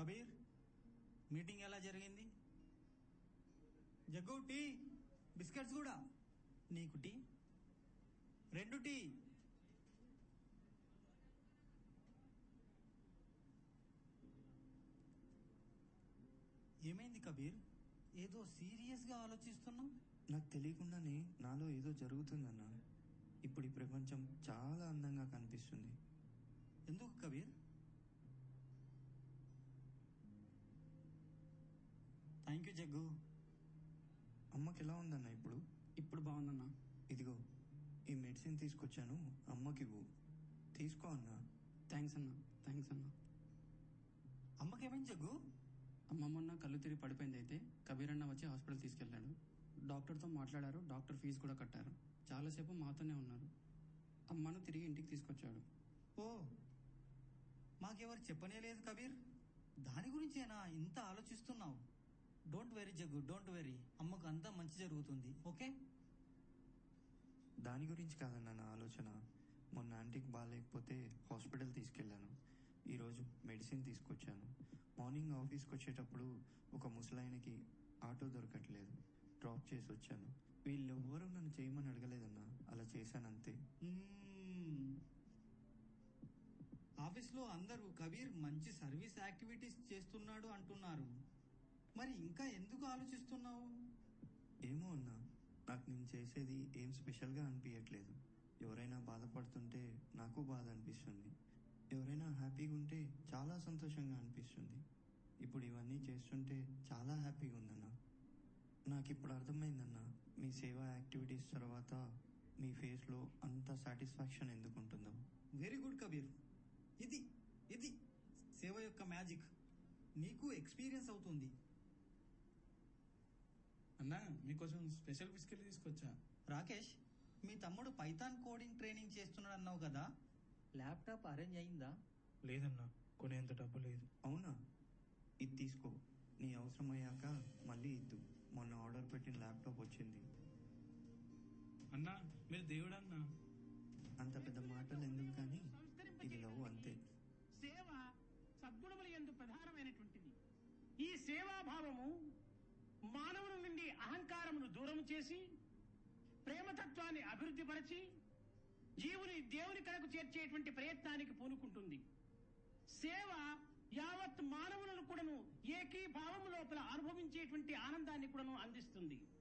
Kabir meeting ఎలా జరిగింది jug tea biscuits కూడా నీకు టీ రెండు టీ ఏమైంది కబీర్ ఏదో సీరియస్ గా ఆలోచిస్తున్నావు నాకు తెలియకుండానే నాలో ఏదో జరుగుతుందన్న ఇప్పుడు ఈ ప్రపంచం చాలా అందంగా కనిపిస్తుంది ఎందుకు కబీర్ థ్యాంక్ యూ జగ్గు అమ్మకి ఎలా ఉందన్న ఇప్పుడు ఇప్పుడు బాగుందన్నా ఇదిగో ఈ మెడిసిన్ తీసుకొచ్చాను అమ్మకి ఇవ్వు తీసుకో అన్నా థ్యాంక్స్ అన్నా థ్యాంక్స్ అన్నా అమ్మకేమైంది జగ్గు అమ్మ మొన్న కళ్ళు తిరిగి పడిపోయింది అయితే కబీర్ అన్న వచ్చి హాస్పిటల్ తీసుకెళ్లాడు డాక్టర్తో మాట్లాడారు డాక్టర్ ఫీజు కూడా కట్టారు చాలాసేపు మాతోనే ఉన్నారు అమ్మను తిరిగి ఇంటికి తీసుకొచ్చాడు ఓ మాకెవరు చెప్పనే లేదు కబీర్ దాని గురించేనా ఇంత ఆలోచిస్తున్నావు don't worry Jaggu don't worry అమ్మకు అంతా మంచి జరుగుతుంది ఓకే దాని గురించి కాదన్న నా ఆలోచన మొన్న ఆంటీకి బాగాలేకపోతే హాస్పిటల్ తీసుకెళ్లాను ఈరోజు మెడిసిన్ తీసుకొచ్చాను మార్నింగ్ ఆఫీస్కి వచ్చేటప్పుడు ఒక ముసలాయనకి ఆటో దొరకట్లేదు డ్రాప్ చేసి వచ్చాను వీళ్ళెవ్వరూ నన్ను చేయమని అడగలేదన్నా అలా చేశానంతే మ్మ్. ఆఫీస్లో అందరూ కబీర్ మంచి సర్వీస్ యాక్టివిటీస్ చేస్తున్నాడు అంటున్నారు మరి ఇంకా ఎందుకు ఆలోచిస్తున్నావు ఏమో అన్నా నాకు నేను చేసేది ఏం స్పెషల్గా అనిపించట్లేదు ఎవరైనా బాధపడుతుంటే నాకు బాధ అనిపిస్తుంది ఎవరైనా హ్యాపీగా ఉంటే చాలా సంతోషంగా అనిపిస్తుంది ఇప్పుడు ఇవన్నీ చేస్తుంటే చాలా హ్యాపీగా ఉందన్నా నాకు ఇప్పుడు అర్థమైందన్నా మీ సేవా యాక్టివిటీస్ తర్వాత మీ ఫేస్లో అంత సాటిస్ఫాక్షన్ ఎందుకు ఉంటుందో వెరీ గుడ్ కబీర్ ఇది ఇది సేవ యొక్క మ్యాజిక్ నీకు ఎక్స్పీరియన్స్ అవుతుంది అన్నా మీకోసం స్పెషల్ బిస్కెట్ తీసుకొచ్చా రాకేష్ మీ తమ్ముడు పైథాన్ కోడింగ్ ట్రైనింగ్ చేస్తున్నాడు అన్నావు కదా ల్యాప్టాప్ అరేంజ్ అయిందా లేదన్నా కొనేంత డబ్బు లేదు అవునా ఇది తీసుకో నీ అవసరం అయ్యాక మళ్ళీ ఇద్దు మొన్న ఆర్డర్ పెట్టిన ల్యాప్టాప్ వచ్చింది అన్నా మీరు దేవుడన్నా అంత పెద్ద మాటలు ఎందుకు కానీ ఇది లవ్ అంతే సేవ సద్గుణముల ఎందు ప్రధానమైనటువంటిది ఈ సేవాభావము మానవుని నుండి అహంకారమును దూరం చేసి ప్రేమతత్వాన్ని అభివృద్ధిపరచి జీవుని దేవుని కడకు చేర్చేటువంటి ప్రయత్నానికి పూనుకుంటుంది సేవ యావత్ మానవులను కూడాను ఏకీభావము లోపల అనుభవించేటువంటి ఆనందాన్ని కూడాను అందిస్తుంది